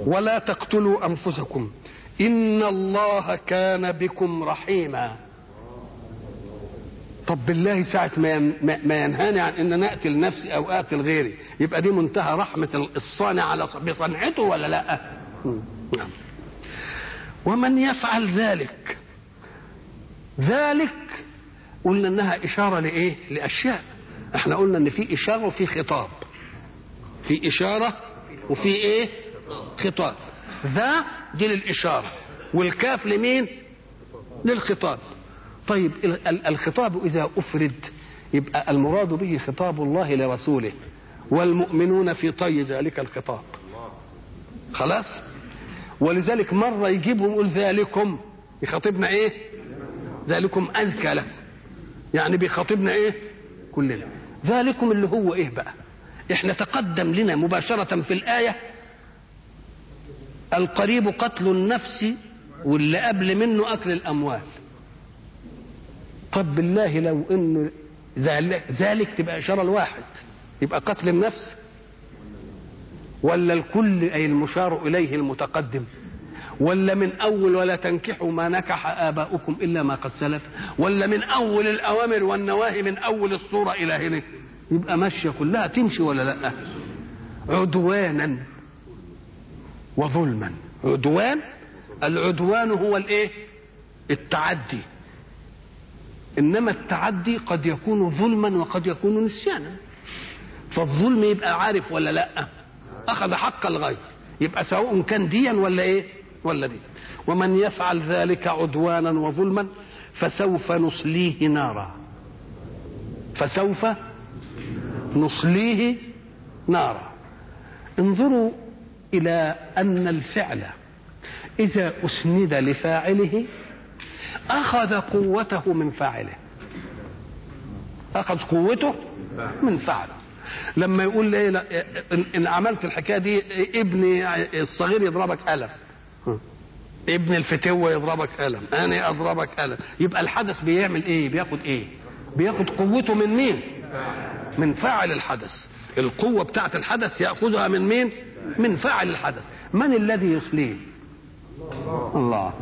ولا تقتلوا انفسكم ان الله كان بكم رحيما طب بالله ساعة ما ما ينهاني عن ان انا اقتل نفسي او اقتل غيري يبقى دي منتهى رحمة الصانع على بصنعته ولا لا؟ نعم. ومن يفعل ذلك ذلك قلنا انها اشارة لايه؟ لاشياء احنا قلنا ان في اشارة وفي خطاب في اشارة وفي ايه؟ خطاب ذا دي للاشارة والكاف لمين؟ للخطاب طيب الخطاب إذا أفرد يبقى المراد به خطاب الله لرسوله والمؤمنون في طي ذلك الخطاب خلاص ولذلك مرة يجيبهم يقول ذلكم يخاطبنا ايه ذلكم أزكى لكم يعني بيخاطبنا ايه كلنا ذلكم اللي هو ايه بقى احنا تقدم لنا مباشرة في الآية القريب قتل النفس واللي قبل منه أكل الأموال طب بالله لو انه ذلك تبقى اشاره لواحد يبقى قتل النفس ولا الكل اي المشار اليه المتقدم ولا من اول ولا تنكحوا ما نكح اباؤكم الا ما قد سلف ولا من اول الاوامر والنواهي من اول الصوره الى هنا يبقى ماشيه كلها تمشي ولا لا عدوانا وظلما عدوان العدوان هو الايه التعدي انما التعدي قد يكون ظلما وقد يكون نسيانا فالظلم يبقى عارف ولا لا اخذ حق الغير يبقى سواء كان ديا ولا ايه ولا دي ومن يفعل ذلك عدوانا وظلما فسوف نصليه نارا فسوف نصليه نارا انظروا الى ان الفعل اذا اسند لفاعله أخذ قوته من فاعله أخذ قوته من فاعله لما يقول ايه لا ان عملت الحكايه دي ابني الصغير يضربك قلم ابن الفتوه يضربك قلم انا اضربك قلم يبقى الحدث بيعمل ايه بياخد ايه بياخد قوته من مين من فاعل الحدث القوه بتاعت الحدث ياخذها من مين من فاعل الحدث من الذي يصليه الله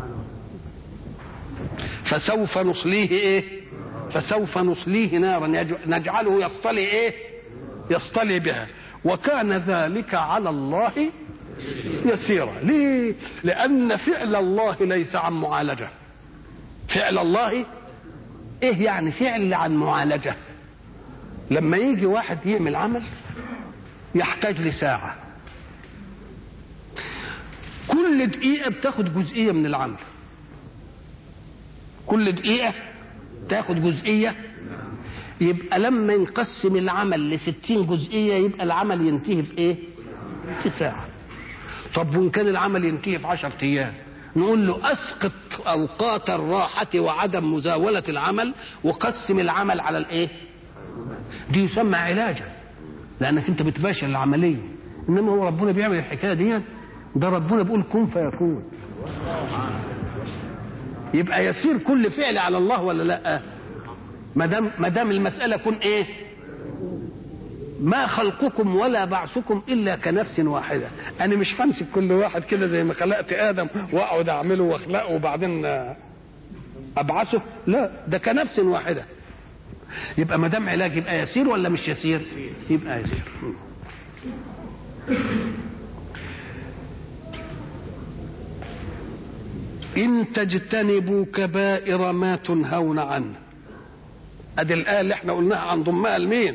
فسوف نصليه ايه فسوف نصليه نارا نجعله يصطلي ايه يصطلي بها وكان ذلك على الله يسيرا ليه لان فعل الله ليس عن معالجه فعل الله ايه يعني فعل عن معالجه لما يجي واحد يعمل عمل يحتاج لساعه كل دقيقه بتاخد جزئيه من العمل كل دقيقة تاخد جزئية يبقى لما نقسم العمل لستين جزئية يبقى العمل ينتهي في ايه في ساعة طب وان كان العمل ينتهي في عشر ايام نقول له اسقط اوقات الراحة وعدم مزاولة العمل وقسم العمل على الايه دي يسمى علاجا لانك انت بتباشر العملية انما هو ربنا بيعمل الحكاية دي ده ربنا بيقول كن فيكون يبقى يصير كل فعل على الله ولا لا ما دام ما دام المساله كن ايه ما خلقكم ولا بعثكم الا كنفس واحده انا مش همسك كل واحد كده زي ما خلقت ادم واقعد اعمله واخلقه وبعدين ابعثه لا ده كنفس واحده يبقى ما دام علاج يبقى يسير ولا مش يسير يبقى يسير إن تجتنبوا كبائر ما تنهون عنه ادي الآية اللي احنا قلناها عن ضمها لمين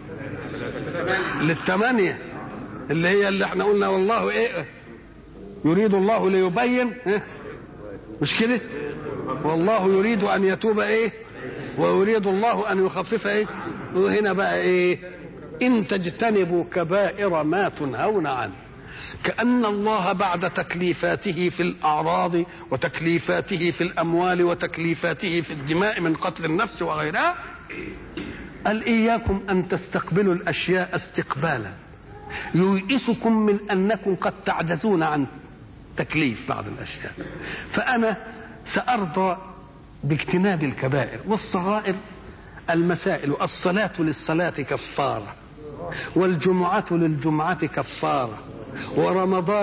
للثمانية اللي هي اللي احنا قلنا والله ايه يريد الله ليبين إيه؟ مش كده والله يريد ان يتوب ايه ويريد الله ان يخفف ايه وهنا بقى ايه ان تجتنبوا كبائر ما تنهون عنه كأن الله بعد تكليفاته في الأعراض وتكليفاته في الأموال وتكليفاته في الدماء من قتل النفس وغيرها قال إياكم أن تستقبلوا الأشياء استقبالا ييئسكم من أنكم قد تعجزون عن تكليف بعض الأشياء فأنا سأرضى باجتناب الكبائر والصغائر المسائل الصلاة للصلاة كفارة والجمعة للجمعة كفارة ورمضان